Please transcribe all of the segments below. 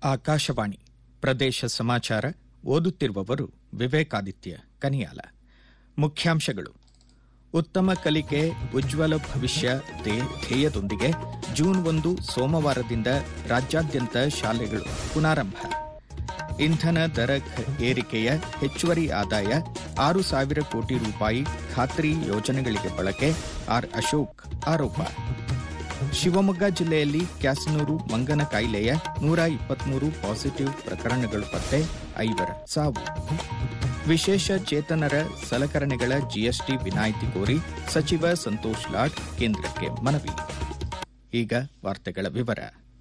ಆಕಾಶವಾಣಿ ಪ್ರದೇಶ ಸಮಾಚಾರ ಓದುತ್ತಿರುವವರು ವಿವೇಕಾದಿತ್ಯ ಕನಿಯಾಲ ಮುಖ್ಯಾಂಶಗಳು ಉತ್ತಮ ಕಲಿಕೆ ಉಜ್ವಲ ಭವಿಷ್ಯ ಧ್ಯೇ- ಧ್ಯೇಯದೊಂದಿಗೆ ಜೂನ್ ಒಂದು ಸೋಮವಾರದಿಂದ ರಾಜ್ಯಾದ್ಯಂತ ಶಾಲೆಗಳು ಪುನಾರಂಭ ಇಂಧನ ದರ ಖ- ಏರಿಕೆಯ ಹೆಚ್ಚುವರಿ ಆದಾಯ ಆರು ಸಾವಿರ ಕೋಟಿ ರೂಪಾಯಿ ಖಾತ್ರಿ ಯೋಜನೆಗಳಿಗೆ ಬಳಕೆ ಆರ್ ಅಶೋಕ್ ಆರೋಪ ಶಿವಮೊಗ್ಗ ಜಿಲ್ಲೆಯಲ್ಲಿ ಕ್ಯಾಸನೂರು ಮಂಗನ ಕಾಯಿಲೆಯ ನೂರ ಇಪ್ಪತ್ಮೂರು ಪಾಸಿಟಿವ್ ಪ್ರಕರಣಗಳು ಪತ್ತೆ ಐವರ ಸಾವು ವಿಶೇಷ ಚೇತನರ ಸಲಕರಣೆಗಳ ಜಿಎಸ್ಟಿ ವಿನಾಯಿತಿ ಕೋರಿ ಸಚಿವ ಸಂತೋಷ್ ಲಾಡ್ ಕೇಂದ್ರಕ್ಕೆ ಮನವಿ ಈಗ ವಾರ್ತೆಗಳ ವಿವರ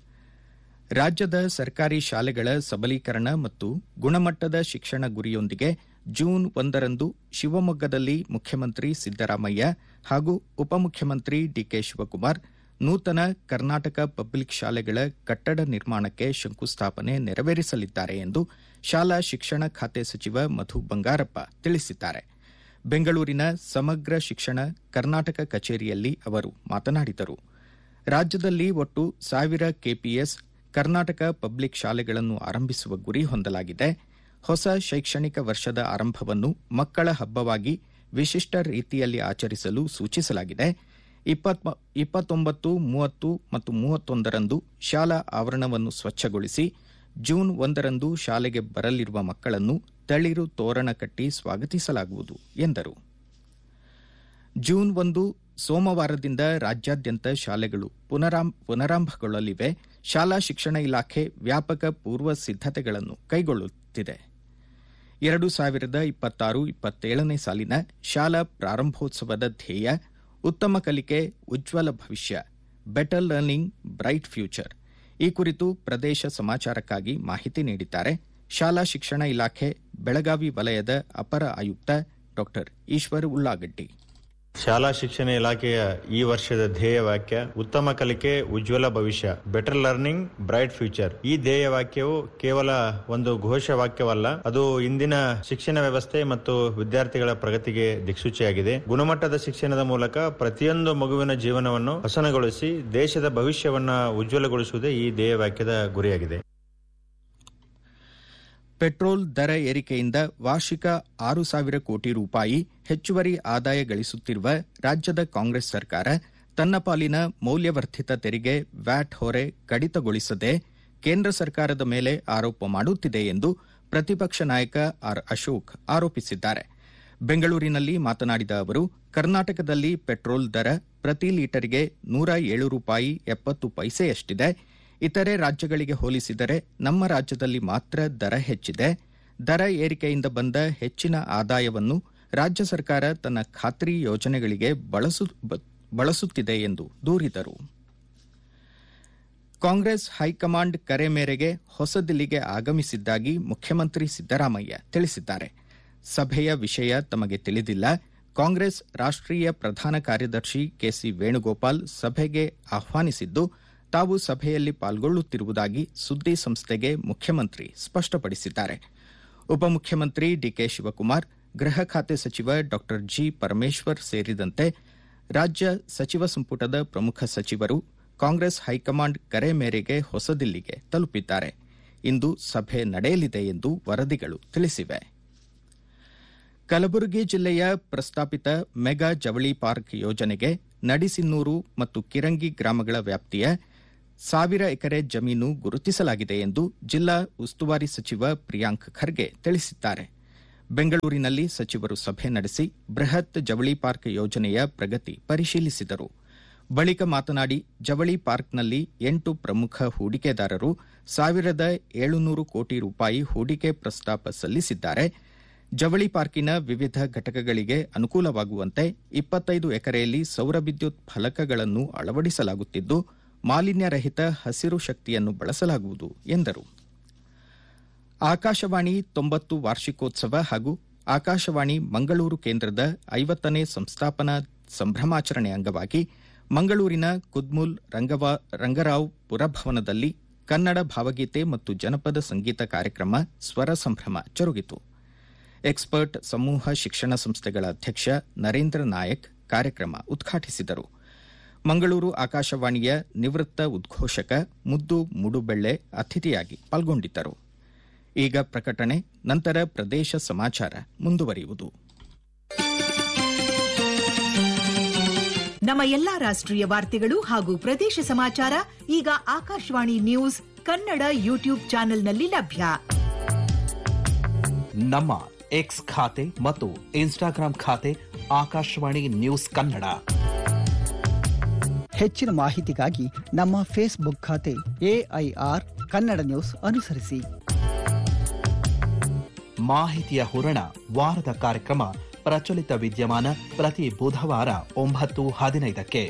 ರಾಜ್ಯದ ಸರ್ಕಾರಿ ಶಾಲೆಗಳ ಸಬಲೀಕರಣ ಮತ್ತು ಗುಣಮಟ್ಟದ ಶಿಕ್ಷಣ ಗುರಿಯೊಂದಿಗೆ ಜೂನ್ ಒಂದರಂದು ಶಿವಮೊಗ್ಗದಲ್ಲಿ ಮುಖ್ಯಮಂತ್ರಿ ಸಿದ್ದರಾಮಯ್ಯ ಹಾಗೂ ಉಪಮುಖ್ಯಮಂತ್ರಿ ಡಿಕೆ ಶಿವಕುಮಾರ್ ನೂತನ ಕರ್ನಾಟಕ ಪಬ್ಲಿಕ್ ಶಾಲೆಗಳ ಕಟ್ಟಡ ನಿರ್ಮಾಣಕ್ಕೆ ಶಂಕುಸ್ಥಾಪನೆ ನೆರವೇರಿಸಲಿದ್ದಾರೆ ಎಂದು ಶಾಲಾ ಶಿಕ್ಷಣ ಖಾತೆ ಸಚಿವ ಮಧು ಬಂಗಾರಪ್ಪ ತಿಳಿಸಿದ್ದಾರೆ ಬೆಂಗಳೂರಿನ ಸಮಗ್ರ ಶಿಕ್ಷಣ ಕರ್ನಾಟಕ ಕಚೇರಿಯಲ್ಲಿ ಅವರು ಮಾತನಾಡಿದರು ರಾಜ್ಯದಲ್ಲಿ ಒಟ್ಟು ಸಾವಿರ ಕೆಪಿಎಸ್ ಕರ್ನಾಟಕ ಪಬ್ಲಿಕ್ ಶಾಲೆಗಳನ್ನು ಆರಂಭಿಸುವ ಗುರಿ ಹೊಂದಲಾಗಿದೆ ಹೊಸ ಶೈಕ್ಷಣಿಕ ವರ್ಷದ ಆರಂಭವನ್ನು ಮಕ್ಕಳ ಹಬ್ಬವಾಗಿ ವಿಶಿಷ್ಟ ರೀತಿಯಲ್ಲಿ ಆಚರಿಸಲು ಸೂಚಿಸಲಾಗಿದೆ ಇಪ್ಪತ್ಮ- ಇಪ್ಪತ್ತೊಂಬತ್ತು ಮೂವತ್ತು ಮತ್ತು ಮೂವತ್ತೊಂದರಂದು ಶಾಲಾ ಆವರಣವನ್ನು ಸ್ವಚ್ಛಗೊಳಿಸಿ ಜೂನ್ ಒಂದರಂದು ಶಾಲೆಗೆ ಬರಲಿರುವ ಮಕ್ಕಳನ್ನು ತಳಿರು ತೋರಣ ಕಟ್ಟಿ ಸ್ವಾಗತಿಸಲಾಗುವುದು ಎಂದರು ಜೂನ್ ಒಂದು ಸೋಮವಾರದಿಂದ ರಾಜ್ಯಾದ್ಯಂತ ಶಾಲೆಗಳು ಪುನರಾಂ- ಪುನರಾರಂಭಗೊಳ್ಳಲಿವೆ ಶಾಲಾ ಶಿಕ್ಷಣ ಇಲಾಖೆ ವ್ಯಾಪಕ ಪೂರ್ವ ಸಿದ್ದತೆಗಳನ್ನು ಕೈಗೊಳ್ಳುತ್ತಿದೆ ಎರಡು ಸಾವಿರದ ಇಪ್ಪತ್ತಾರು ಇಪ್ಪತ್ತೇಳನೇ ಸಾಲಿನ ಶಾಲಾ ಪ್ರಾರಂಭೋತ್ಸವದ ಧ್ಯೇಯ ಉತ್ತಮ ಕಲಿಕೆ ಉಜ್ವಲ ಭವಿಷ್ಯ ಬೆಟರ್ ಲರ್ನಿಂಗ್ ಬ್ರೈಟ್ ಫ್ಯೂಚರ್ ಈ ಕುರಿತು ಪ್ರದೇಶ ಸಮಾಚಾರಕ್ಕಾಗಿ ಮಾಹಿತಿ ನೀಡಿದ್ದಾರೆ ಶಾಲಾ ಶಿಕ್ಷಣ ಇಲಾಖೆ ಬೆಳಗಾವಿ ವಲಯದ ಅಪರ ಆಯುಕ್ತ ಡಾ ಈಶ್ವರ್ ಉಳ್ಳಾಗಡ್ಡಿ ಶಾಲಾ ಶಿಕ್ಷಣ ಇಲಾಖೆಯ ಈ ವರ್ಷದ ಧ್ಯೇಯ ವಾಕ್ಯ ಉತ್ತಮ ಕಲಿಕೆ ಉಜ್ವಲ ಭವಿಷ್ಯ ಬೆಟರ್ ಲರ್ನಿಂಗ್ ಬ್ರೈಟ್ ಫ್ಯೂಚರ್ ಈ ಧ್ಯೇಯ ವಾಕ್ಯವು ಕೇವಲ ಒಂದು ಘೋಷ ವಾಕ್ಯವಲ್ಲ ಅದು ಇಂದಿನ ಶಿಕ್ಷಣ ವ್ಯವಸ್ಥೆ ಮತ್ತು ವಿದ್ಯಾರ್ಥಿಗಳ ಪ್ರಗತಿಗೆ ದಿಕ್ಸೂಚಿಯಾಗಿದೆ ಗುಣಮಟ್ಟದ ಶಿಕ್ಷಣದ ಮೂಲಕ ಪ್ರತಿಯೊಂದು ಮಗುವಿನ ಜೀವನವನ್ನು ಹಸನಗೊಳಿಸಿ ದೇಶದ ಭವಿಷ್ಯವನ್ನ ಉಜ್ವಲಗೊಳಿಸುವುದೇ ಈ ಧ್ಯೇಯ ವಾಕ್ಯದ ಗುರಿಯಾಗಿದೆ ಪೆಟ್ರೋಲ್ ದರ ಏರಿಕೆಯಿಂದ ವಾರ್ಷಿಕ ಆರು ಸಾವಿರ ಕೋಟಿ ರೂಪಾಯಿ ಹೆಚ್ಚುವರಿ ಆದಾಯ ಗಳಿಸುತ್ತಿರುವ ರಾಜ್ಯದ ಕಾಂಗ್ರೆಸ್ ಸರ್ಕಾರ ತನ್ನ ಪಾಲಿನ ಮೌಲ್ಯವರ್ಧಿತ ತೆರಿಗೆ ವ್ಯಾಟ್ ಹೊರೆ ಕಡಿತಗೊಳಿಸದೆ ಕೇಂದ್ರ ಸರ್ಕಾರದ ಮೇಲೆ ಆರೋಪ ಮಾಡುತ್ತಿದೆ ಎಂದು ಪ್ರತಿಪಕ್ಷ ನಾಯಕ ಆರ್ ಅಶೋಕ್ ಆರೋಪಿಸಿದ್ದಾರೆ ಬೆಂಗಳೂರಿನಲ್ಲಿ ಮಾತನಾಡಿದ ಅವರು ಕರ್ನಾಟಕದಲ್ಲಿ ಪೆಟ್ರೋಲ್ ದರ ಪ್ರತಿ ಲೀಟರ್ಗೆ ನೂರ ಏಳು ರೂಪಾಯಿ ಎಪ್ಪತ್ತು ಪೈಸೆಯಷ್ಟಿದೆ ಇತರೆ ರಾಜ್ಯಗಳಿಗೆ ಹೋಲಿಸಿದರೆ ನಮ್ಮ ರಾಜ್ಯದಲ್ಲಿ ಮಾತ್ರ ದರ ಹೆಚ್ಚಿದೆ ದರ ಏರಿಕೆಯಿಂದ ಬಂದ ಹೆಚ್ಚಿನ ಆದಾಯವನ್ನು ರಾಜ್ಯ ಸರ್ಕಾರ ತನ್ನ ಖಾತ್ರಿ ಯೋಜನೆಗಳಿಗೆ ಬಳಸು ಬ- ಬಳಸುತ್ತಿದೆ ಎಂದು ದೂರಿದರು ಕಾಂಗ್ರೆಸ್ ಹೈಕಮಾಂಡ್ ಕರೆ ಮೇರೆಗೆ ಹೊಸದಿಲ್ಲಿಗೆ ಆಗಮಿಸಿದ್ದಾಗಿ ಮುಖ್ಯಮಂತ್ರಿ ಸಿದ್ದರಾಮಯ್ಯ ತಿಳಿಸಿದ್ದಾರೆ ಸಭೆಯ ವಿಷಯ ತಮಗೆ ತಿಳಿದಿಲ್ಲ ಕಾಂಗ್ರೆಸ್ ರಾಷ್ಟ್ರೀಯ ಪ್ರಧಾನ ಕಾರ್ಯದರ್ಶಿ ಕೆಸಿ ವೇಣುಗೋಪಾಲ್ ಸಭೆಗೆ ಆಹ್ವಾನಿಸಿದ್ದು ತಾವು ಸಭೆಯಲ್ಲಿ ಪಾಲ್ಗೊಳ್ಳುತ್ತಿರುವುದಾಗಿ ಸುದ್ದಿ ಸಂಸ್ಥೆಗೆ ಮುಖ್ಯಮಂತ್ರಿ ಸ್ಪಷ್ಟಪಡಿಸಿದ್ದಾರೆ ಉಪಮುಖ್ಯಮಂತ್ರಿ ಡಿಕೆ ಶಿವಕುಮಾರ್ ಗೃಹ ಖಾತೆ ಸಚಿವ ಡಾ ಜಿ ಪರಮೇಶ್ವರ್ ಸೇರಿದಂತೆ ರಾಜ್ಯ ಸಚಿವ ಸಂಪುಟದ ಪ್ರಮುಖ ಸಚಿವರು ಕಾಂಗ್ರೆಸ್ ಹೈಕಮಾಂಡ್ ಕರೆ ಮೇರೆಗೆ ಹೊಸದಿಲ್ಲಿಗೆ ತಲುಪಿದ್ದಾರೆ ಇಂದು ಸಭೆ ನಡೆಯಲಿದೆ ಎಂದು ವರದಿಗಳು ತಿಳಿಸಿವೆ ಕಲಬುರಗಿ ಜಿಲ್ಲೆಯ ಪ್ರಸ್ತಾಪಿತ ಮೆಗಾ ಜವಳಿ ಪಾರ್ಕ್ ಯೋಜನೆಗೆ ನಡಿಸಿನ್ನೂರು ಮತ್ತು ಕಿರಂಗಿ ಗ್ರಾಮಗಳ ವ್ಯಾಪ್ತಿಯ ಸಾವಿರ ಎಕರೆ ಜಮೀನು ಗುರುತಿಸಲಾಗಿದೆ ಎಂದು ಜಿಲ್ಲಾ ಉಸ್ತುವಾರಿ ಸಚಿವ ಪ್ರಿಯಾಂಕ್ ಖರ್ಗೆ ತಿಳಿಸಿದ್ದಾರೆ ಬೆಂಗಳೂರಿನಲ್ಲಿ ಸಚಿವರು ಸಭೆ ನಡೆಸಿ ಬೃಹತ್ ಜವಳಿ ಪಾರ್ಕ್ ಯೋಜನೆಯ ಪ್ರಗತಿ ಪರಿಶೀಲಿಸಿದರು ಬಳಿಕ ಮಾತನಾಡಿ ಜವಳಿ ಪಾರ್ಕ್ನಲ್ಲಿ ಎಂಟು ಪ್ರಮುಖ ಹೂಡಿಕೆದಾರರು ಸಾವಿರದ ಏಳುನೂರು ಕೋಟಿ ರೂಪಾಯಿ ಹೂಡಿಕೆ ಪ್ರಸ್ತಾಪ ಸಲ್ಲಿಸಿದ್ದಾರೆ ಜವಳಿ ಪಾರ್ಕಿನ ವಿವಿಧ ಘಟಕಗಳಿಗೆ ಅನುಕೂಲವಾಗುವಂತೆ ಇಪ್ಪತ್ತೈದು ಎಕರೆಯಲ್ಲಿ ಸೌರ ವಿದ್ಯುತ್ ಫಲಕಗಳನ್ನು ಅಳವಡಿಸಲಾಗುತ್ತಿದ್ದು ಮಾಲಿನ್ಯರಹಿತ ಹಸಿರು ಶಕ್ತಿಯನ್ನು ಬಳಸಲಾಗುವುದು ಎಂದರು ಆಕಾಶವಾಣಿ ತೊಂಬತ್ತು ವಾರ್ಷಿಕೋತ್ಸವ ಹಾಗೂ ಆಕಾಶವಾಣಿ ಮಂಗಳೂರು ಕೇಂದ್ರದ ಐವತ್ತನೇ ಸಂಸ್ಥಾಪನಾ ಸಂಭ್ರಮಾಚರಣೆ ಅಂಗವಾಗಿ ಮಂಗಳೂರಿನ ಕುದ್ಮುಲ್ ರಂಗವಾ ರಂಗರಾವ್ ಪುರಭವನದಲ್ಲಿ ಕನ್ನಡ ಭಾವಗೀತೆ ಮತ್ತು ಜನಪದ ಸಂಗೀತ ಕಾರ್ಯಕ್ರಮ ಸ್ವರ ಸಂಭ್ರಮ ಜರುಗಿತು ಎಕ್ಸ್ಪರ್ಟ್ ಸಮೂಹ ಶಿಕ್ಷಣ ಸಂಸ್ಥೆಗಳ ಅಧ್ಯಕ್ಷ ನರೇಂದ್ರ ನಾಯಕ್ ಕಾರ್ಯಕ್ರಮ ಉದ್ಘಾಟಿಸಿದರು ಮಂಗಳೂರು ಆಕಾಶವಾಣಿಯ ನಿವೃತ್ತ ಉದ್ಘೋಷಕ ಮುದ್ದು ಮುಡುಬೆಳ್ಳೆ ಅತಿಥಿಯಾಗಿ ಪಾಲ್ಗೊಂಡಿದ್ದರು ಈಗ ಪ್ರಕಟಣೆ ನಂತರ ಪ್ರದೇಶ ಸಮಾಚಾರ ಮುಂದುವರಿಯುವುದು ನಮ್ಮ ಎಲ್ಲಾ ರಾಷ್ಟ್ರೀಯ ವಾರ್ತೆಗಳು ಹಾಗೂ ಪ್ರದೇಶ ಸಮಾಚಾರ ಈಗ ಆಕಾಶವಾಣಿ ನ್ಯೂಸ್ ಕನ್ನಡ ಯೂಟ್ಯೂಬ್ ಚಾನೆಲ್ನಲ್ಲಿ ಲಭ್ಯ ನಮ್ಮ ಎಕ್ಸ್ ಖಾತೆ ಮತ್ತು ಇನ್ಸ್ಟಾಗ್ರಾಂ ಖಾತೆ ಆಕಾಶವಾಣಿ ನ್ಯೂಸ್ ಕನ್ನಡ ಹೆಚ್ಚಿನ ಮಾಹಿತಿಗಾಗಿ ನಮ್ಮ ಫೇಸ್ಬುಕ್ ಖಾತೆ ಎಐಆರ್ ಕನ್ನಡ ನ್ಯೂಸ್ ಅನುಸರಿಸಿ ಮಾಹಿತಿಯ ಹೂರಣ ವಾರದ ಕಾರ್ಯಕ್ರಮ ಪ್ರಚಲಿತ ವಿದ್ಯಮಾನ ಪ್ರತಿ ಬುಧವಾರ ಒಂಬತ್ತು ಹದಿನೈದಕ್ಕೆ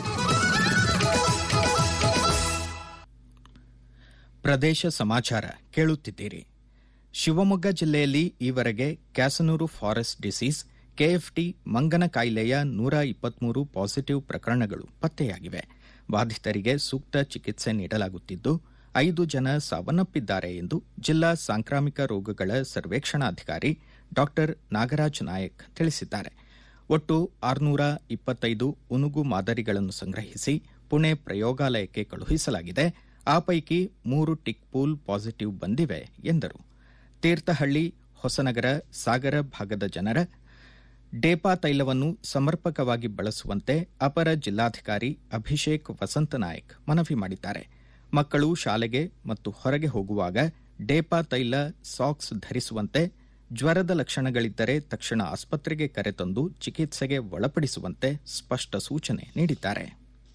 ಪ್ರದೇಶ ಸಮಾಚಾರ ಕೇಳುತ್ತಿದ್ದೀರಿ ಶಿವಮೊಗ್ಗ ಜಿಲ್ಲೆಯಲ್ಲಿ ಈವರೆಗೆ ಕ್ಯಾಸನೂರು ಫಾರೆಸ್ಟ್ ಡಿಸೀಸ್ ಕೆಎಫ್ಟಿ ಮಂಗನ ಕಾಯಿಲೆಯ ನೂರ ಇಪ್ಪತ್ಮೂರು ಪಾಸಿಟಿವ್ ಪ್ರಕರಣಗಳು ಪತ್ತೆಯಾಗಿವೆ ಬಾಧಿತರಿಗೆ ಸೂಕ್ತ ಚಿಕಿತ್ಸೆ ನೀಡಲಾಗುತ್ತಿದ್ದು ಐದು ಜನ ಸಾವನ್ನಪ್ಪಿದ್ದಾರೆ ಎಂದು ಜಿಲ್ಲಾ ಸಾಂಕ್ರಾಮಿಕ ರೋಗಗಳ ಸರ್ವೇಕ್ಷಣಾಧಿಕಾರಿ ಡಾ ನಾಗರಾಜ್ ನಾಯಕ್ ತಿಳಿಸಿದ್ದಾರೆ ಒಟ್ಟು ಆರುನೂರ ಇಪ್ಪತ್ತೈದು ಉನುಗು ಮಾದರಿಗಳನ್ನು ಸಂಗ್ರಹಿಸಿ ಪುಣೆ ಪ್ರಯೋಗಾಲಯಕ್ಕೆ ಕಳುಹಿಸಲಾಗಿದೆ ಆ ಪೈಕಿ ಮೂರು ಟಿಕ್ ಪೂಲ್ ಪಾಸಿಟಿವ್ ಬಂದಿವೆ ಎಂದರು ತೀರ್ಥಹಳ್ಳಿ ಹೊಸನಗರ ಸಾಗರ ಭಾಗದ ಜನರ ಡೇಪಾ ತೈಲವನ್ನು ಸಮರ್ಪಕವಾಗಿ ಬಳಸುವಂತೆ ಅಪರ ಜಿಲ್ಲಾಧಿಕಾರಿ ಅಭಿಷೇಕ್ ವಸಂತನಾಯಕ್ ಮನವಿ ಮಾಡಿದ್ದಾರೆ ಮಕ್ಕಳು ಶಾಲೆಗೆ ಮತ್ತು ಹೊರಗೆ ಹೋಗುವಾಗ ಡೇಪಾ ತೈಲ ಸಾಕ್ಸ್ ಧರಿಸುವಂತೆ ಜ್ವರದ ಲಕ್ಷಣಗಳಿದ್ದರೆ ತಕ್ಷಣ ಆಸ್ಪತ್ರೆಗೆ ಕರೆತಂದು ಚಿಕಿತ್ಸೆಗೆ ಒಳಪಡಿಸುವಂತೆ ಸ್ಪಷ್ಟ ಸೂಚನೆ ನೀಡಿದ್ದಾರೆ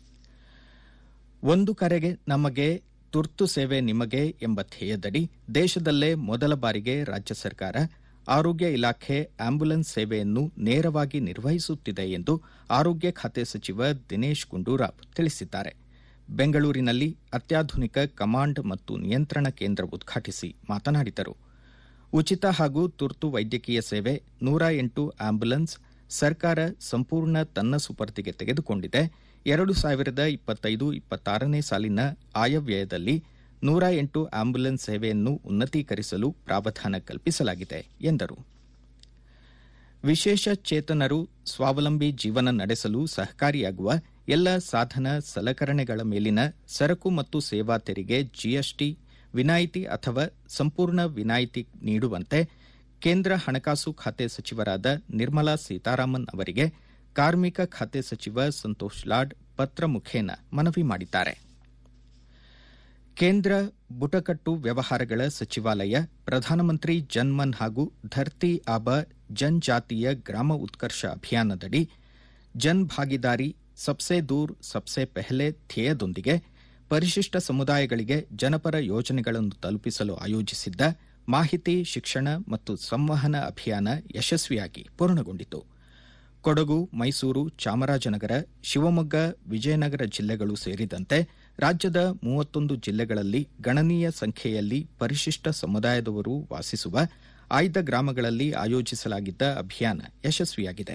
ಒಂದು ಕರೆಗೆ ನಮಗೆ ತುರ್ತು ಸೇವೆ ನಿಮಗೆ ಎಂಬ ಧ್ಯೇಯದಡಿ ದೇಶದಲ್ಲೇ ಮೊದಲ ಬಾರಿಗೆ ರಾಜ್ಯ ಸರ್ಕಾರ ಆರೋಗ್ಯ ಇಲಾಖೆ ಆಂಬ್ಯುಲೆನ್ಸ್ ಸೇವೆಯನ್ನು ನೇರವಾಗಿ ನಿರ್ವಹಿಸುತ್ತಿದೆ ಎಂದು ಆರೋಗ್ಯ ಖಾತೆ ಸಚಿವ ದಿನೇಶ್ ಗುಂಡೂರಾವ್ ತಿಳಿಸಿದ್ದಾರೆ ಬೆಂಗಳೂರಿನಲ್ಲಿ ಅತ್ಯಾಧುನಿಕ ಕಮಾಂಡ್ ಮತ್ತು ನಿಯಂತ್ರಣ ಕೇಂದ್ರ ಉದ್ಘಾಟಿಸಿ ಮಾತನಾಡಿದರು ಉಚಿತ ಹಾಗೂ ತುರ್ತು ವೈದ್ಯಕೀಯ ಸೇವೆ ನೂರ ಎಂಟು ಆಂಬ್ಯುಲೆನ್ಸ್ ಸರ್ಕಾರ ಸಂಪೂರ್ಣ ತನ್ನ ಸುಪರ್ದಿಗೆ ತೆಗೆದುಕೊಂಡಿದೆ ಎರಡು ಸಾವಿರದ ಇಪ್ಪತ್ತೈದು ಇಪ್ಪತ್ತಾರನೇ ಸಾಲಿನ ಆಯವ್ಯಯದಲ್ಲಿ ನೂರ ಎಂಟು ಆಂಬ್ಯುಲೆನ್ಸ್ ಸೇವೆಯನ್ನು ಉನ್ನತೀಕರಿಸಲು ಪ್ರಾವಧಾನ ಕಲ್ಪಿಸಲಾಗಿದೆ ಎಂದರು ವಿಶೇಷ ಚೇತನರು ಸ್ವಾವಲಂಬಿ ಜೀವನ ನಡೆಸಲು ಸಹಕಾರಿಯಾಗುವ ಎಲ್ಲ ಸಾಧನ ಸಲಕರಣೆಗಳ ಮೇಲಿನ ಸರಕು ಮತ್ತು ಸೇವಾ ತೆರಿಗೆ ಜಿಎಸ್ಟಿ ವಿನಾಯಿತಿ ಅಥವಾ ಸಂಪೂರ್ಣ ವಿನಾಯಿತಿ ನೀಡುವಂತೆ ಕೇಂದ್ರ ಹಣಕಾಸು ಖಾತೆ ಸಚಿವರಾದ ನಿರ್ಮಲಾ ಸೀತಾರಾಮನ್ ಅವರಿಗೆ ಕಾರ್ಮಿಕ ಖಾತೆ ಸಚಿವ ಸಂತೋಷ್ ಲಾಡ್ ಪತ್ರ ಮುಖೇನ ಮನವಿ ಮಾಡಿದ್ದಾರೆ ಕೇಂದ್ರ ಬುಟಕಟ್ಟು ವ್ಯವಹಾರಗಳ ಸಚಿವಾಲಯ ಪ್ರಧಾನಮಂತ್ರಿ ಜನ್ಮನ್ ಹಾಗೂ ಧರ್ತಿ ಆಬ ಜನಜಾತೀಯ ಗ್ರಾಮ ಉತ್ಕರ್ಷ ಅಭಿಯಾನದಡಿ ಜನ್ ಭಾಗಿದಾರಿ ಸಬ್ಸೆ ದೂರ್ ಸಬ್ಸೆ ಪೆಹಲೆ ಧ್ಯೇಯದೊಂದಿಗೆ ಪರಿಶಿಷ್ಟ ಸಮುದಾಯಗಳಿಗೆ ಜನಪರ ಯೋಜನೆಗಳನ್ನು ತಲುಪಿಸಲು ಆಯೋಜಿಸಿದ್ದ ಮಾಹಿತಿ ಶಿಕ್ಷಣ ಮತ್ತು ಸಂವಹನ ಅಭಿಯಾನ ಯಶಸ್ವಿಯಾಗಿ ಪೂರ್ಣಗೊಂಡಿತು ಕೊಡಗು ಮೈಸೂರು ಚಾಮರಾಜನಗರ ಶಿವಮೊಗ್ಗ ವಿಜಯನಗರ ಜಿಲ್ಲೆಗಳು ಸೇರಿದಂತೆ ರಾಜ್ಯದ ಮೂವತ್ತೊಂದು ಜಿಲ್ಲೆಗಳಲ್ಲಿ ಗಣನೀಯ ಸಂಖ್ಯೆಯಲ್ಲಿ ಪರಿಶಿಷ್ಟ ಸಮುದಾಯದವರು ವಾಸಿಸುವ ಆಯ್ದ ಗ್ರಾಮಗಳಲ್ಲಿ ಆಯೋಜಿಸಲಾಗಿದ್ದ ಅಭಿಯಾನ ಯಶಸ್ವಿಯಾಗಿದೆ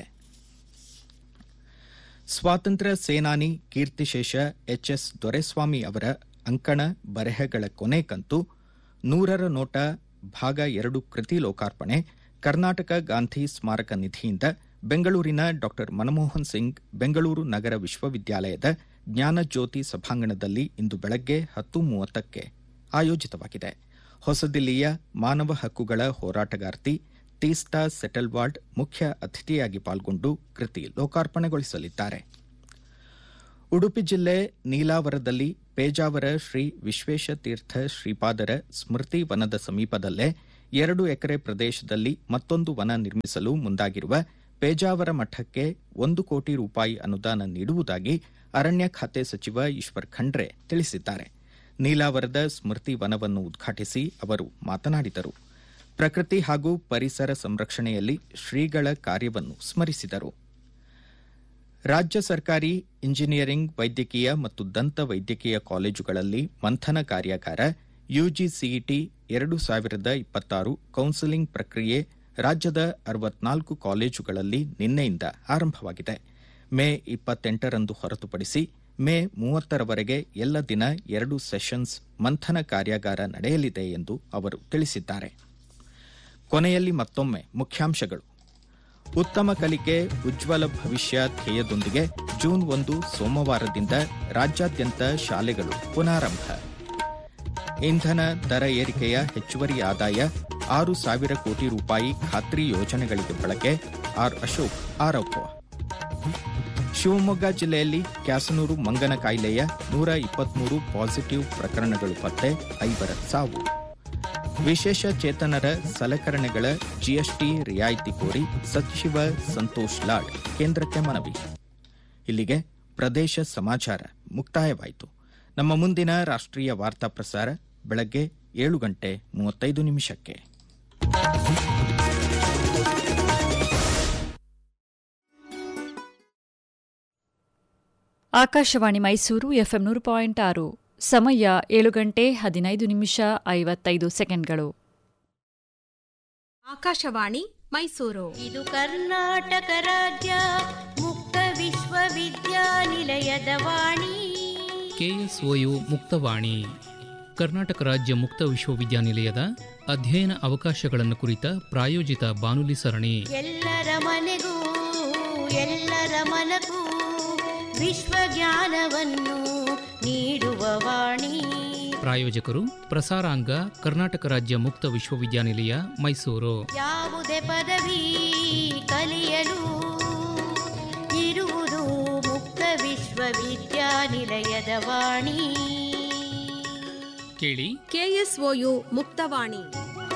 ಸ್ವಾತಂತ್ರ್ಯ ಸೇನಾನಿ ಕೀರ್ತಿಶೇಷ ಎಚ್ಎಸ್ ದೊರೆಸ್ವಾಮಿ ಅವರ ಅಂಕಣ ಬರೆಹಗಳ ಕೊನೆ ಕಂತು ನೂರರ ನೋಟ ಭಾಗ ಎರಡು ಕೃತಿ ಲೋಕಾರ್ಪಣೆ ಕರ್ನಾಟಕ ಗಾಂಧಿ ಸ್ಮಾರಕ ನಿಧಿಯಿಂದ ಬೆಂಗಳೂರಿನ ಡಾ ಮನಮೋಹನ್ ಸಿಂಗ್ ಬೆಂಗಳೂರು ನಗರ ವಿಶ್ವವಿದ್ಯಾಲಯದ ಜ್ಞಾನಜ್ಯೋತಿ ಸಭಾಂಗಣದಲ್ಲಿ ಇಂದು ಬೆಳಗ್ಗೆ ಹತ್ತು ಮೂವತ್ತಕ್ಕೆ ಆಯೋಜಿತವಾಗಿದೆ ಹೊಸದಿಲ್ಲಿಯ ಮಾನವ ಹಕ್ಕುಗಳ ಹೋರಾಟಗಾರ್ತಿ ತೀಸ್ತಾ ಸೆಟಲ್ವಾರ್ಡ್ ಮುಖ್ಯ ಅತಿಥಿಯಾಗಿ ಪಾಲ್ಗೊಂಡು ಕೃತಿ ಲೋಕಾರ್ಪಣೆಗೊಳಿಸಲಿದ್ದಾರೆ ಉಡುಪಿ ಜಿಲ್ಲೆ ನೀಲಾವರದಲ್ಲಿ ಪೇಜಾವರ ಶ್ರೀ ವಿಶ್ವೇಶತೀರ್ಥ ಶ್ರೀಪಾದರ ಸ್ಮೃತಿ ವನದ ಸಮೀಪದಲ್ಲೇ ಎರಡು ಎಕರೆ ಪ್ರದೇಶದಲ್ಲಿ ಮತ್ತೊಂದು ವನ ನಿರ್ಮಿಸಲು ಮುಂದಾಗಿರುವ ಪೇಜಾವರ ಮಠಕ್ಕೆ ಒಂದು ಕೋಟಿ ರೂಪಾಯಿ ಅನುದಾನ ನೀಡುವುದಾಗಿ ಅರಣ್ಯ ಖಾತೆ ಸಚಿವ ಈಶ್ವರ್ ಖಂಡ್ರೆ ತಿಳಿಸಿದ್ದಾರೆ ನೀಲಾವರದ ಸ್ಮೃತಿ ವನವನ್ನು ಉದ್ಘಾಟಿಸಿ ಅವರು ಮಾತನಾಡಿದರು ಪ್ರಕೃತಿ ಹಾಗೂ ಪರಿಸರ ಸಂರಕ್ಷಣೆಯಲ್ಲಿ ಶ್ರೀಗಳ ಕಾರ್ಯವನ್ನು ಸ್ಮರಿಸಿದರು ರಾಜ್ಯ ಸರ್ಕಾರಿ ಇಂಜಿನಿಯರಿಂಗ್ ವೈದ್ಯಕೀಯ ಮತ್ತು ದಂತ ವೈದ್ಯಕೀಯ ಕಾಲೇಜುಗಳಲ್ಲಿ ಮಂಥನ ಕಾರ್ಯಾಗಾರ ಯುಜಿಸಿಇಟಿ ಎರಡು ಸಾವಿರದ ಇಪ್ಪತ್ತಾರು ಕೌನ್ಸೆಲಿಂಗ್ ಪ್ರಕ್ರಿಯೆ ರಾಜ್ಯದ ಅರವತ್ನಾಲ್ಕು ಕಾಲೇಜುಗಳಲ್ಲಿ ನಿನ್ನೆಯಿಂದ ಆರಂಭವಾಗಿದೆ ಮೇ ಇಪ್ಪತ್ತೆಂಟರಂದು ಹೊರತುಪಡಿಸಿ ಮೇ ಮೂವತ್ತರವರೆಗೆ ಎಲ್ಲ ದಿನ ಎರಡು ಸೆಷನ್ಸ್ ಮಂಥನ ಕಾರ್ಯಾಗಾರ ನಡೆಯಲಿದೆ ಎಂದು ಅವರು ತಿಳಿಸಿದ್ದಾರೆ ಕೊನೆಯಲ್ಲಿ ಮತ್ತೊಮ್ಮೆ ಮುಖ್ಯಾಂಶಗಳು ಉತ್ತಮ ಕಲಿಕೆ ಉಜ್ವಲ ಭವಿಷ್ಯ ಧ್ಯೇಯದೊಂದಿಗೆ ಜೂನ್ ಒಂದು ಸೋಮವಾರದಿಂದ ರಾಜ್ಯಾದ್ಯಂತ ಶಾಲೆಗಳು ಪುನಾರಂಭ ಇಂಧನ ದರ ಏರಿಕೆಯ ಹೆಚ್ಚುವರಿ ಆದಾಯ ಆರು ಸಾವಿರ ಕೋಟಿ ರೂಪಾಯಿ ಖಾತ್ರಿ ಯೋಜನೆಗಳಿಗೆ ಬಳಕೆ ಆರ್ ಅಶೋಕ್ ಆರೋಪ ಶಿವಮೊಗ್ಗ ಜಿಲ್ಲೆಯಲ್ಲಿ ಕ್ಯಾಸನೂರು ಮಂಗನ ಕಾಯಿಲೆಯ ನೂರ ಇಪ್ಪತ್ಮೂರು ಪಾಸಿಟಿವ್ ಪ್ರಕರಣಗಳು ಪತ್ತೆ ಐವರ ಸಾವು ವಿಶೇಷ ಚೇತನರ ಸಲಕರಣೆಗಳ ಜಿಎಸ್ಟಿ ರಿಯಾಯಿತಿ ಕೋರಿ ಸಚಿವ ಸಂತೋಷ್ ಲಾಡ್ ಕೇಂದ್ರಕ್ಕೆ ಮನವಿ ಇಲ್ಲಿಗೆ ಪ್ರದೇಶ ಸಮಾಚಾರ ಮುಕ್ತಾಯವಾಯಿತು ನಮ್ಮ ಮುಂದಿನ ರಾಷ್ಟ್ರೀಯ ವಾರ್ತಾ ಪ್ರಸಾರ ಬೆಳಗ್ಗೆ ಏಳು ಗಂಟೆ ಮೂವತ್ತೈದು ನಿಮಿಷಕ್ಕೆ ಆಕಾಶವಾಣಿ ಮೈಸೂರು ಎಫ್ಎಂ ನೂರು ಪಾಯಿಂಟ್ ಆರು ಸಮಯ ಏಳು ಗಂಟೆ ಹದಿನೈದು ನಿಮಿಷ ಐವತ್ತೈದು ಸೆಕೆಂಡ್ಗಳು ಆಕಾಶವಾಣಿ ಮೈಸೂರು ಇದು ಕರ್ನಾಟಕ ರಾಜ್ಯ ಮುಕ್ತ ವಿಶ್ವವಿದ್ಯಾನಿಲಯದ ವಾಣಿ ಕೆಎಸ್ಒಯು ಮುಕ್ತವಾಣಿ ಕರ್ನಾಟಕ ರಾಜ್ಯ ಮುಕ್ತ ವಿಶ್ವವಿದ್ಯಾನಿಲಯದ ಅಧ್ಯಯನ ಅವಕಾಶಗಳನ್ನು ಕುರಿತ ಪ್ರಾಯೋಜಿತ ಬಾನುಲಿ ಸರಣಿ ಎಲ್ಲರ ಮನೆಗೂ ಎಲ್ಲರ ಮನಗೂ ವಿಶ್ವಜ್ಞಾನವನ್ನು ನೀಡುವ ವಾಣಿ ಪ್ರಾಯೋಜಕರು ಪ್ರಸಾರಾಂಗ ಕರ್ನಾಟಕ ರಾಜ್ಯ ಮುಕ್ತ ವಿಶ್ವವಿದ್ಯಾನಿಲಯ ಮೈಸೂರು ಯಾವುದೇ ಪದವಿ ಕಲಿಯಲು ಇರುವುದು ಮುಕ್ತ ವಿಶ್ವವಿದ್ಯಾನಿಲಯದ ವಾಣಿ ಕೇಳಿ ಕೆಎಸ್ಒಯು ಮುಕ್ತವಾಣಿ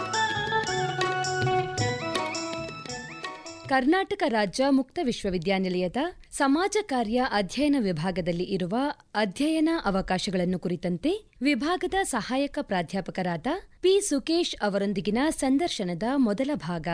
ಕರ್ನಾಟಕ ರಾಜ್ಯ ಮುಕ್ತ ವಿಶ್ವವಿದ್ಯಾನಿಲಯದ ಸಮಾಜ ಕಾರ್ಯ ಅಧ್ಯಯನ ವಿಭಾಗದಲ್ಲಿ ಇರುವ ಅಧ್ಯಯನ ಅವಕಾಶಗಳನ್ನು ಕುರಿತಂತೆ ವಿಭಾಗದ ಸಹಾಯಕ ಪ್ರಾಧ್ಯಾಪಕರಾದ ಪಿ ಸುಕೇಶ್ ಅವರೊಂದಿಗಿನ ಸಂದರ್ಶನದ ಮೊದಲ ಭಾಗ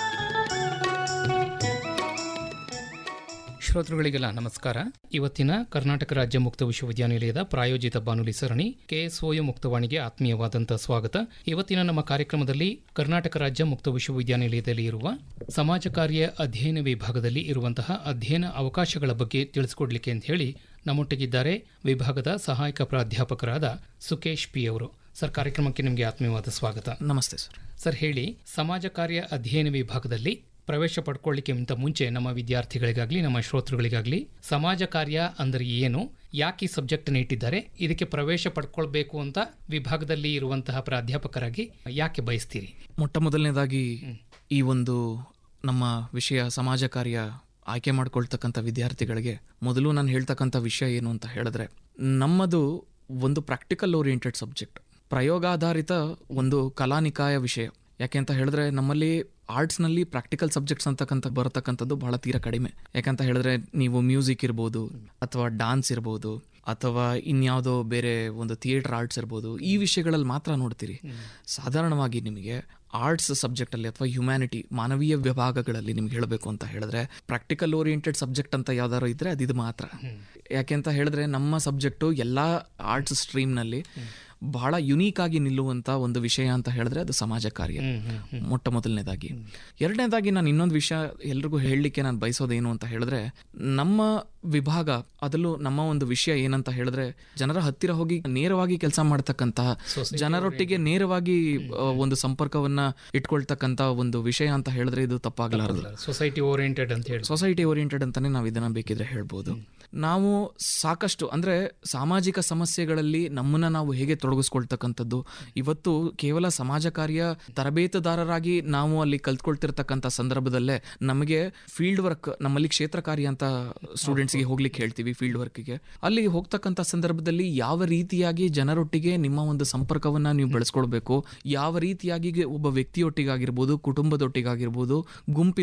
ಶ್ರೋತೃಗಳಿಗೆಲ್ಲ ನಮಸ್ಕಾರ ಇವತ್ತಿನ ಕರ್ನಾಟಕ ರಾಜ್ಯ ಮುಕ್ತ ವಿಶ್ವವಿದ್ಯಾನಿಲಯದ ಪ್ರಾಯೋಜಿತ ಬಾನುಲಿ ಸರಣಿ ಕೆಎಸ್ಒಯು ಮುಕ್ತವಾಣಿಗೆ ಆತ್ಮೀಯವಾದಂಥ ಸ್ವಾಗತ ಇವತ್ತಿನ ನಮ್ಮ ಕಾರ್ಯಕ್ರಮದಲ್ಲಿ ಕರ್ನಾಟಕ ರಾಜ್ಯ ಮುಕ್ತ ವಿಶ್ವವಿದ್ಯಾನಿಲಯದಲ್ಲಿ ಇರುವ ಸಮಾಜ ಕಾರ್ಯ ಅಧ್ಯಯನ ವಿಭಾಗದಲ್ಲಿ ಇರುವಂತಹ ಅಧ್ಯಯನ ಅವಕಾಶಗಳ ಬಗ್ಗೆ ತಿಳಿಸಿಕೊಡ್ಲಿಕ್ಕೆ ಅಂತ ಹೇಳಿ ನಮ್ಮೊಟ್ಟಿಗಿದ್ದಾರೆ ವಿಭಾಗದ ಸಹಾಯಕ ಪ್ರಾಧ್ಯಾಪಕರಾದ ಸುಕೇಶ್ ಪಿ ಅವರು ಸರ್ ಕಾರ್ಯಕ್ರಮಕ್ಕೆ ನಿಮಗೆ ಆತ್ಮೀಯವಾದ ಸ್ವಾಗತ ನಮಸ್ತೆ ಸರ್ ಸರ್ ಹೇಳಿ ಸಮಾಜ ಕಾರ್ಯ ಅಧ್ಯಯನ ವಿಭಾಗದಲ್ಲಿ ಪ್ರವೇಶ ಪಡ್ಕೊಳ್ಳಿಕ್ಕಿಂತ ಮುಂಚೆ ನಮ್ಮ ವಿದ್ಯಾರ್ಥಿಗಳಿಗಾಗಲಿ ನಮ್ಮ ಶ್ರೋತೃಗಳಿಗಾಗಲಿ ಸಮಾಜ ಕಾರ್ಯ ಅಂದರೆ ಏನು ಯಾಕೆ ಈ ಸಬ್ಜೆಕ್ಟ್ ಇಟ್ಟಿದ್ದಾರೆ ಇದಕ್ಕೆ ಪ್ರವೇಶ ಪಡ್ಕೊಳ್ಬೇಕು ಅಂತ ವಿಭಾಗದಲ್ಲಿ ಇರುವಂತಹ ಪ್ರಾಧ್ಯಾಪಕರಾಗಿ ಯಾಕೆ ಬಯಸ್ತೀರಿ ಮೊಟ್ಟ ಮೊದಲನೇದಾಗಿ ಈ ಒಂದು ನಮ್ಮ ವಿಷಯ ಸಮಾಜ ಕಾರ್ಯ ಆಯ್ಕೆ ಮಾಡ್ಕೊಳ್ತಕ್ಕಂಥ ವಿದ್ಯಾರ್ಥಿಗಳಿಗೆ ಮೊದಲು ನಾನು ಹೇಳ್ತಕ್ಕಂಥ ವಿಷಯ ಏನು ಅಂತ ಹೇಳಿದ್ರೆ ನಮ್ಮದು ಒಂದು ಪ್ರಾಕ್ಟಿಕಲ್ ಓರಿಯೆಂಟೆಡ್ ಸಬ್ಜೆಕ್ಟ್ ಪ್ರಯೋಗಾಧಾರಿತ ಒಂದು ಕಲಾನಿಕಾಯ ವಿಷಯ ಯಾಕೆ ಅಂತ ಹೇಳಿದ್ರೆ ನಮ್ಮಲ್ಲಿ ಆರ್ಟ್ಸ್ನಲ್ಲಿ ಪ್ರಾಕ್ಟಿಕಲ್ ಸಬ್ಜೆಕ್ಟ್ಸ್ ಅಂತಕ್ಕಂಥ ಬರತಕ್ಕಂಥದ್ದು ಬಹಳ ತೀರ ಕಡಿಮೆ ಯಾಕಂತ ಹೇಳಿದ್ರೆ ನೀವು ಮ್ಯೂಸಿಕ್ ಇರ್ಬೋದು ಅಥವಾ ಡಾನ್ಸ್ ಇರ್ಬೋದು ಅಥವಾ ಇನ್ಯಾವುದೋ ಬೇರೆ ಒಂದು ಥಿಯೇಟರ್ ಆರ್ಟ್ಸ್ ಇರ್ಬೋದು ಈ ವಿಷಯಗಳಲ್ಲಿ ಮಾತ್ರ ನೋಡ್ತೀರಿ ಸಾಧಾರಣವಾಗಿ ನಿಮಗೆ ಆರ್ಟ್ಸ್ ಸಬ್ಜೆಕ್ಟಲ್ಲಿ ಅಥವಾ ಹ್ಯುಮ್ಯಾನಿಟಿ ಮಾನವೀಯ ವಿಭಾಗಗಳಲ್ಲಿ ನಿಮ್ಗೆ ಹೇಳಬೇಕು ಅಂತ ಹೇಳಿದ್ರೆ ಪ್ರಾಕ್ಟಿಕಲ್ ಓರಿಯೆಂಟೆಡ್ ಸಬ್ಜೆಕ್ಟ್ ಅಂತ ಯಾವ್ದಾದ್ರು ಇದ್ರೆ ಅದಿದು ಮಾತ್ರ ಯಾಕೆ ಅಂತ ಹೇಳಿದ್ರೆ ನಮ್ಮ ಸಬ್ಜೆಕ್ಟು ಎಲ್ಲ ಆರ್ಟ್ಸ್ ಸ್ಟ್ರೀಮ್ನಲ್ಲಿ ಬಹಳ ಯುನೀಕ್ ಆಗಿ ನಿಲ್ಲುವಂತ ಒಂದು ವಿಷಯ ಅಂತ ಹೇಳಿದ್ರೆ ಅದು ಸಮಾಜ ಕಾರ್ಯ ಮೊಟ್ಟ ಮೊದಲನೇದಾಗಿ ಎರಡನೇದಾಗಿ ನಾನು ಇನ್ನೊಂದು ವಿಷಯ ಎಲ್ರಿಗೂ ಹೇಳಲಿಕ್ಕೆ ನಾನು ಬಯಸೋದೇನು ಅಂತ ಹೇಳಿದ್ರೆ ನಮ್ಮ ವಿಭಾಗ ಅದರಲ್ಲೂ ನಮ್ಮ ಒಂದು ವಿಷಯ ಏನಂತ ಹೇಳಿದ್ರೆ ಜನರ ಹತ್ತಿರ ಹೋಗಿ ನೇರವಾಗಿ ಕೆಲಸ ಮಾಡ್ತಕ್ಕಂತಹ ಜನರೊಟ್ಟಿಗೆ ನೇರವಾಗಿ ಆ, ಒಂದು ಸಂಪರ್ಕವನ್ನ ಇಟ್ಕೊಳ್ತಕ್ಕಂತ ಒಂದು ವಿಷಯ ಅಂತ ಹೇಳಿದ್ರೆ ಇದು ತಪ್ಪಾಗಲಾರದು ಸೊಸೈಟಿ ಓರಿಯೆಂಟೆಡ್ ಅಂತ ಹೇಳಿ ಸೊಸೈಟಿ ಓರಿಯೆಂಟೆಡ್ ಅಂತಾನೆ ನಾವು ಇದನ್ನ ಬೇಕಿದ್ರೆ ಹೇಳ್ಬೋದು ನಾವು ಸಾಕಷ್ಟು ಅಂದ್ರೆ ಸಾಮಾಜಿಕ ಸಮಸ್ಯೆಗಳಲ್ಲಿ ನಮ್ಮನ್ನ ನಾವು ಹೇಗೆ ತೊಡಗಿಸ್ಕೊಳ್ತಕ್ಕಂಥದ್ದು ಇವತ್ತು ಕೇವಲ ಸಮಾಜ ಕಾರ್ಯ ತರಬೇತುದಾರರಾಗಿ ನಾವು ಅಲ್ಲಿ ಕಲ್ತ್ಕೊಳ್ತಿರ್ತಕ್ಕಂಥ ಸಂದರ್ಭದಲ್ಲೇ ನಮಗೆ ಫೀಲ್ಡ್ ವರ್ಕ್ ನಮ್ಮಲ್ಲಿ ಕ್ಷೇತ್ರ ಕಾರ್ಯ ಅಂತ ಸ್ಟೂಡೆಂಟ್ಸ್ಗೆ ಹೋಗ್ಲಿಕ್ಕೆ ಹೇಳ್ತೀವಿ ಫೀಲ್ಡ್ ವರ್ಕ್ಗೆ ಅಲ್ಲಿ ಹೋಗ್ತಕ್ಕಂಥ ಸಂದರ್ಭದಲ್ಲಿ ಯಾವ ರೀತಿಯಾಗಿ ಜನರೊಟ್ಟಿಗೆ ನಿಮ್ಮ ಒಂದು ಸಂಪರ್ಕವನ್ನ ನೀವು ಬೆಳೆಸ್ಕೊಳ್ಬೇಕು ಯಾವ ರೀತಿಯಾಗಿ ಒಬ್ಬ ವ್ಯಕ್ತಿಯೊಟ್ಟಿಗಾಗಿರ್ಬೋದು ಕುಟುಂಬದೊಟ್ಟಿಗಾಗಿರ್ಬೋದು ಗುಂಪಿನ